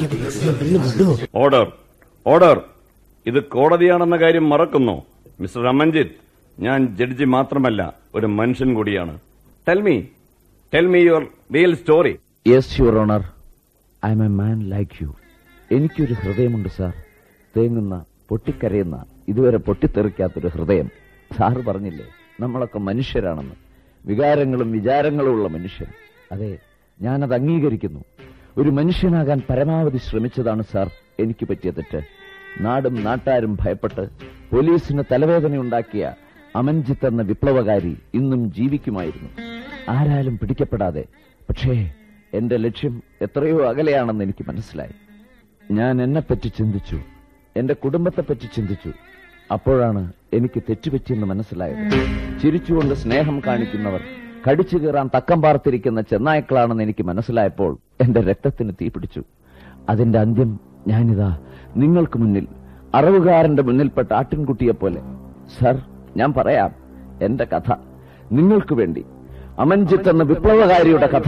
order order ഇത് കോടതിയാണെന്ന കാര്യം മറക്കുന്നു മിസ്റ്റർ അമൻജിത്ത് ഞാൻ ജഡ്ജി മാത്രമല്ല ഒരു മനുഷ്യൻ കൂടിയാണ് tell me tell me your real story yes your honour I'm a man like you എനിക്കൊരു ഹൃദയമുണ്ട് സാർ തേങ്ങുന്ന പൊട്ടിക്കരയുന്ന ഇതുവരെ പൊട്ടിത്തെറിക്കാത്തൊരു ഹൃദയം സാറ് പറഞ്ഞില്ലേ നമ്മളൊക്കെ മനുഷ്യരാണെന്ന് വികാരങ്ങളും വിചാരങ്ങളും ഉള്ള മനുഷ്യൻ അതെ ഞാനത് അംഗീകരിക്കുന്നു ഒരു മനുഷ്യനാകാൻ പരമാവധി ശ്രമിച്ചതാണ് സാർ എനിക്ക് പറ്റിയ തെറ്റ് നാടും നാട്ടാരും ഭയപ്പെട്ട് പോലീസിന് തലവേദനയുണ്ടാക്കിയ അമൻജിത്ത് എന്ന വിപ്ലവകാരി ഇന്നും ജീവിക്കുമായിരുന്നു ആരാലും പിടിക്കപ്പെടാതെ പക്ഷേ എന്റെ ലക്ഷ്യം എത്രയോ അകലെയാണെന്ന് എനിക്ക് മനസ്സിലായി ഞാൻ എന്നെപ്പറ്റി ചിന്തിച്ചു എന്റെ കുടുംബത്തെപ്പറ്റി ചിന്തിച്ചു അപ്പോഴാണ് എനിക്ക് തെറ്റുപറ്റിയെന്ന് മനസ്സിലായത് ചിരിച്ചുകൊണ്ട് സ്നേഹം കാണിക്കുന്നവർ കടിച്ചു കീറാൻ തക്കം പാർത്തിരിക്കുന്ന ചെന്നായ്ക്കളാണെന്ന് എനിക്ക് മനസ്സിലായപ്പോൾ എന്റെ രക്തത്തിന് തീപിടിച്ചു അതിന്റെ അന്ത്യം ഞാനിതാ നിങ്ങൾക്ക് മുന്നിൽ അറവുകാരന്റെ മുന്നിൽപ്പെട്ട ആട്ടിൻകുട്ടിയെ പോലെ സർ ഞാൻ പറയാം എന്റെ കഥ നിങ്ങൾക്ക് വേണ്ടി അമൻജിത്ത് എന്ന വിപ്ലവകാരിയുടെ കഥ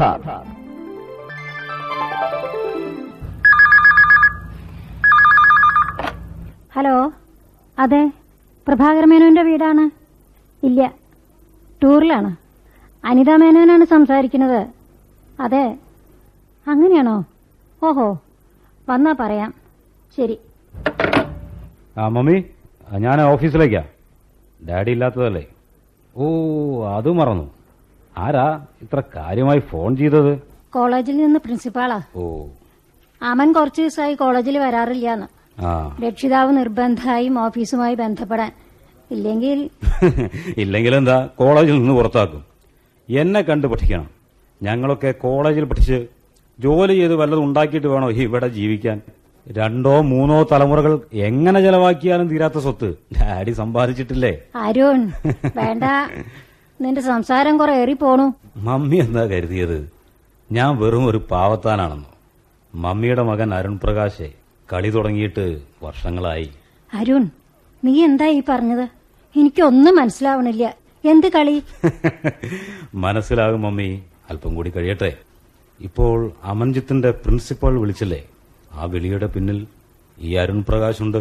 ഹലോ അതെ പ്രഭാകര മേനോന്റെ വീടാണ് ഇല്ല ടൂറിലാണ് അനിത മേനോനാണ് സംസാരിക്കുന്നത് അതെ അങ്ങനെയാണോ ഓഹോ വന്നാ പറയാം ശരി ആ മമ്മി ഞാൻ ഓഫീസിലേക്കാ ഡാഡി ഇല്ലാത്തതല്ലേ ഓ അത് മറന്നു ആരാ ഇത്ര കാര്യമായി ഫോൺ ചെയ്തത് കോളേജിൽ നിന്ന് പ്രിൻസിപ്പാളാ ഓ അമൻ കുറച്ചു ദിവസമായി കോളേജിൽ വരാറില്ലാന്ന് ആ രക്ഷിതാവ് നിർബന്ധമായും ഓഫീസുമായി ബന്ധപ്പെടാൻ ഇല്ലെങ്കിൽ ഇല്ലെങ്കിൽ എന്താ കോളേജിൽ നിന്ന് പുറത്താക്കും എന്നെ കണ്ട് പഠിക്കണം ഞങ്ങളൊക്കെ കോളേജിൽ പഠിച്ച് ജോലി ചെയ്ത് വല്ലതും ഉണ്ടാക്കിയിട്ട് വേണോ ഇവിടെ ജീവിക്കാൻ രണ്ടോ മൂന്നോ തലമുറകൾ എങ്ങനെ ചെലവാക്കിയാലും തീരാത്ത സ്വത്ത് ഡാഡി സമ്പാദിച്ചിട്ടില്ലേ അരുൺ വേണ്ട നിന്റെ സംസാരം കുറെ ഏറി പോണു മമ്മി എന്താ കരുതിയത് ഞാൻ വെറും ഒരു പാവത്താനാണെന്നോ മമ്മിയുടെ മകൻ അരുൺ പ്രകാശെ കളി തുടങ്ങിയിട്ട് വർഷങ്ങളായി അരുൺ നീ എന്താ ഈ പറഞ്ഞത് എനിക്കൊന്നും മനസ്സിലാവണില്ല എന്ത് കളി മനസ്സിലാകും മമ്മി അല്പം കൂടി കഴിയട്ടെ ഇപ്പോൾ അമൻജിത്തിന്റെ പ്രിൻസിപ്പൾ വിളിച്ചില്ലേ ആ വിളിയുടെ പിന്നിൽ ഈ അരുൺ പ്രകാശ് ഉണ്ട്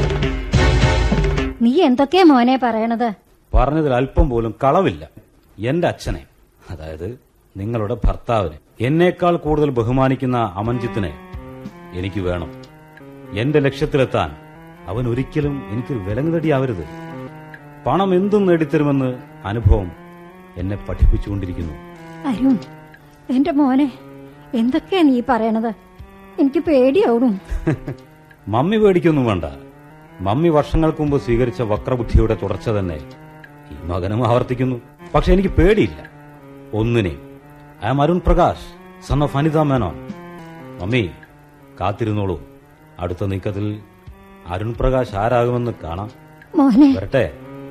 നീ എന്തൊക്കെയാ മോനെ പറയണത് പറഞ്ഞതിൽ അല്പം പോലും കളവില്ല എന്റെ അച്ഛനെ അതായത് നിങ്ങളുടെ ഭർത്താവിനെ എന്നേക്കാൾ കൂടുതൽ ബഹുമാനിക്കുന്ന അമൻജിത്തിനെ എനിക്ക് വേണം എന്റെ ലക്ഷ്യത്തിലെത്താൻ അവൻ ഒരിക്കലും എനിക്കൊരു വിലങ്ങുതടിയാവരുത് പണം എന്തും നേടിത്തരുമെന്ന് അനുഭവം എന്നെ പഠിപ്പിച്ചുകൊണ്ടിരിക്കുന്നു അരുൺ എന്റെ മോനെ എന്തൊക്കെയാ നീ പറയണത് എനിക്ക് പേടിയാവണു മമ്മി പേടിക്കൊന്നും വേണ്ട മമ്മി വർഷങ്ങൾക്ക് മുമ്പ് സ്വീകരിച്ച വക്രബുദ്ധിയുടെ തുടർച്ച തന്നെ ഈ മകനും ആവർത്തിക്കുന്നു പക്ഷെ എനിക്ക് പേടിയില്ല ഒന്നിനെയും I am Arun Prakash son of Anitha Menon mummy കാത്തിരുന്നോളൂ അടുത്ത നീക്കത്തിൽ അരുൺ പ്രകാശ് ആരാകുമെന്ന് കാണാം മോനെ വരട്ടെ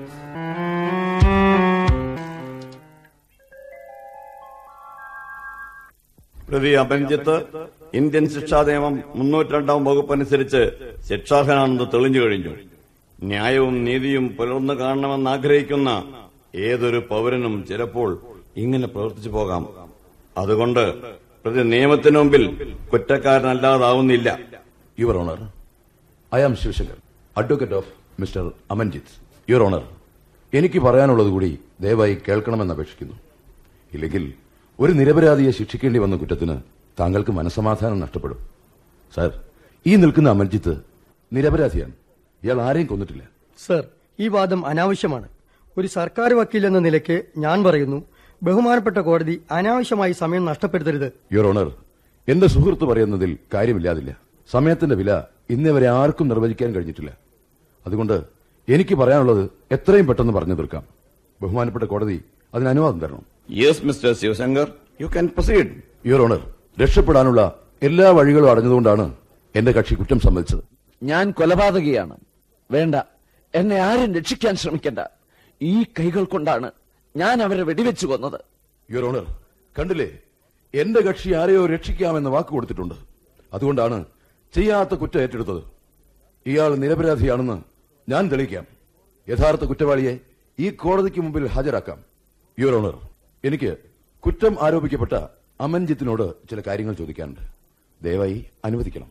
പ്രതി അപരിജിത്ത് ഇന്ത്യൻ ശിക്ഷാ നിയമം മുന്നൂറ്റിരണ്ടാം വകുപ്പ് അനുസരിച്ച് ശിക്ഷാർഹനാണെന്ന് തെളിഞ്ഞു കഴിഞ്ഞു ന്യായവും നീതിയും പുലർന്നു കാണണമെന്ന് ആഗ്രഹിക്കുന്ന ഏതൊരു പൗരനും ചിലപ്പോൾ ഇങ്ങനെ പ്രവർത്തിച്ചു പോകാം അതുകൊണ്ട് പ്രതി നിയമത്തിനു മുമ്പിൽ കുറ്റക്കാരനല്ലാതാവുന്നില്ല your honour I am Shivashankar advocate of mister Amanjith your honour എനിക്ക് പറയാനുള്ളത് കൂടി ദയവായി കേൾക്കണമെന്ന് അപേക്ഷിക്കുന്നു ഇല്ലെങ്കിൽ ഒരു നിരപരാധിയെ ശിക്ഷിക്കേണ്ടി വന്ന കുറ്റത്തിന് താങ്കൾക്ക് മനസമാധാനം നഷ്ടപ്പെടും സാർ ഈ നിൽക്കുന്ന അമൻജിത്ത് നിരപരാധിയാണ് ഇയാൾ ആരെയും കൊന്നിട്ടില്ല സർ ഈ വാദം അനാവശ്യമാണ് ഒരു സർക്കാർ വക്കീൽ എന്ന നിലയ്ക്ക് ഞാൻ പറയുന്നു ബഹുമാനപ്പെട്ട കോടതി അനാവശ്യമായി സമയം നഷ്ടപ്പെടുത്തരുത് യുവർ ഓണർ എന്റെ സുഹൃത്ത് പറയുന്നതിൽ കാര്യമില്ലാതില്ല സമയത്തിന്റെ വില ഇന്നേ വരെ ആർക്കും നിർവചിക്കാൻ കഴിഞ്ഞിട്ടില്ല അതുകൊണ്ട് എനിക്ക് പറയാനുള്ളത് എത്രയും പെട്ടെന്ന് പറഞ്ഞു തീർക്കാം ബഹുമാനപ്പെട്ട കോടതി അതിന് അനുവാദം തരണം yes mister Shivashankar you can proceed your honour രക്ഷപ്പെടാനുള്ള എല്ലാ വഴികളും അടഞ്ഞതുകൊണ്ടാണ് എന്റെ കക്ഷി കുറ്റം സമ്മതിച്ചത് ഞാൻ കൊലപാതകിയാണ് വേണ്ട എന്നെ ആരും രക്ഷിക്കാൻ ശ്രമിക്കണ്ട ഈ കൈകൾ കൊണ്ടാണ് ഞാൻ അവരെ വെടിവെച്ചു കൊന്നത് യുവർ ഓണർ കണ്ടില്ലേ എന്റെ കക്ഷി ആരെയോ രക്ഷിക്കാമെന്ന് വാക്ക് കൊടുത്തിട്ടുണ്ട് അതുകൊണ്ടാണ് ചെയ്യാത്ത കുറ്റം ഏറ്റെടുത്തത് ഇയാൾ നിരപരാധിയാണെന്ന് ഞാൻ തെളിയിക്കാം യഥാർത്ഥ കുറ്റവാളിയെ ഈ കോടതിക്ക് മുമ്പിൽ ഹാജരാക്കാം യുവർ ഓണർ എനിക്ക് കുറ്റം ആരോപിക്കപ്പെട്ട അമൻജിത്തിനോട് ചില കാര്യങ്ങൾ ചോദിക്കാനുണ്ട് ദയവായി അനുവദിക്കണം